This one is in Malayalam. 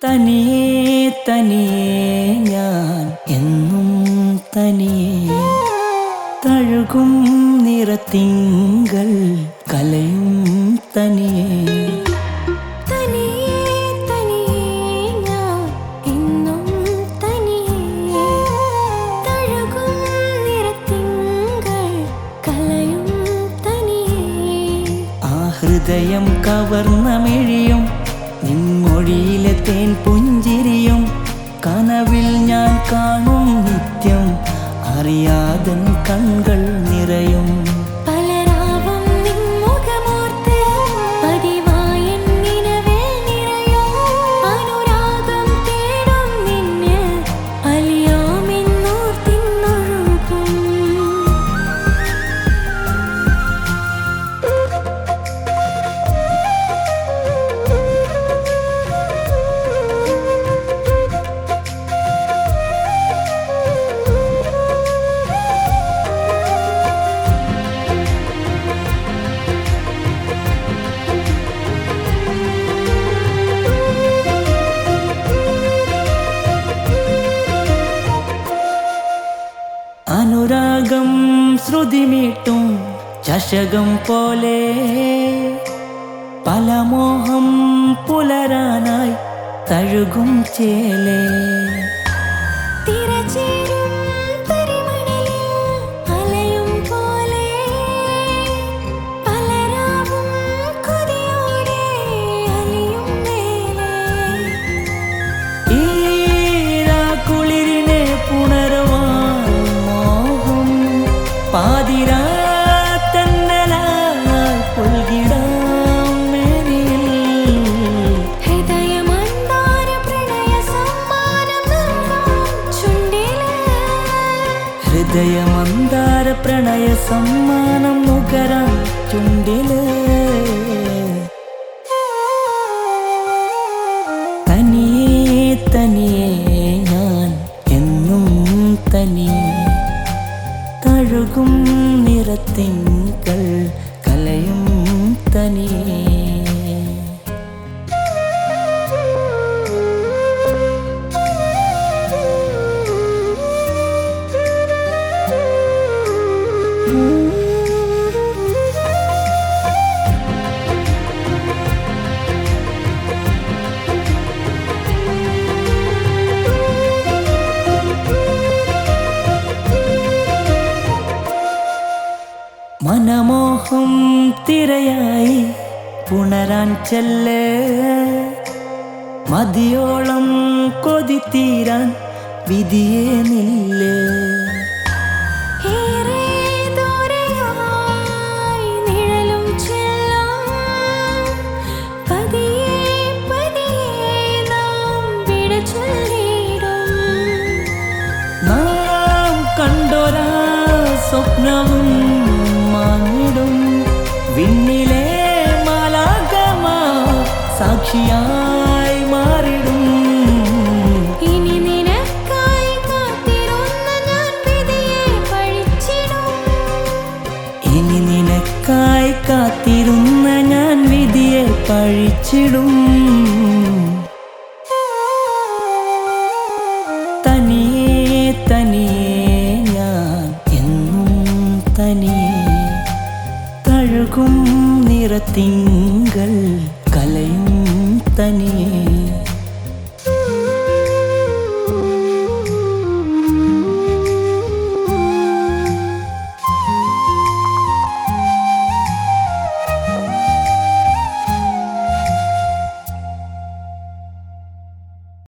തനിയേ തനിയേ ഞാൻ എന്നും തനിയേ തഴുകും നിറത്തിങ്കൾ കലയും തനിയേ തനിയേ തനിയേ ഞാൻ എന്നും തനിയേ തഴുകും നിറത്തിങ്കൾ കലയും തനിയേ ആ ഹൃദയം കവർന്ന മിഴിയും നിൻമൊഴിയിലെ തേൻ പുഞ്ചിരിയും കനവിൽ ഞാൻ കാണും നിത്യം അറിയാതൻ കൺകൾ നിറയും പലരാവും നിൻമുഖമോർത്ത് പതിവായി എൻ നിലവിൽ നിറയും അനുരാഗം തേടും നിന്നിൽ അലിയാമെന്നോർത്തിന്നൊഴുകും അനുരാഗം ശ്രുതിമീട്ടും ചഷകം പോലെ പല മോഹം പുലരാനായി തഴുകും ചേലേ തിരചേരും തരിമണലിൽ അലയും പോലെ പലരാവും കൊതിയോടെ അലിയും മേലെ ഈരാക്കുളിരിനെ പുണരുവാൻ മോഹം പാതിരാ തന്നലായി പുൽകിടാം മേനിയിൽ ഹൃദയമന്താര പ്രണയ സമ്മാനം നൽകാം ചുണ്ടില് ഹൃദയമന്താര പ്രണയ സമ്മാനം നുകരാൻ ചുണ്ടില് തനിയേ തനിയേ ഞാൻ എന്നും തനിയേ തഴുകും നിറത്തിങ്കൾ കലയും തനിയേ മനമോഹം തിരയായി പുണരാൻ ചെല്ല് മതിയോളം കൊതി തീരാൻ വിധിയെ നില്ല് ഏറെ ദൂരെയായി നിഴലും ചെല്ലാം പതിയെ പതിയെ നാം വിട ചൊല്ലിടും നാം കണ്ടൊരാ സ്വപ്നവും മാങ്ങിടും വിണ്ണിലെ മാലാകമാ സാക്ഷിയായി മാറിടും ഇനി നിനക്കായി കാത്തിരുന്ന ഞാൻ വിധിയെ പഴിച്ചിടും ഇനി നിനക്കായി കാത്തിരുന്ന ഞാൻ വിധിയെ പഴിച്ചിടും തനിയേ തനിയേ ഞാൻ എന്നും തനിയേ തഴുകും നിറത്തിങ്കൾ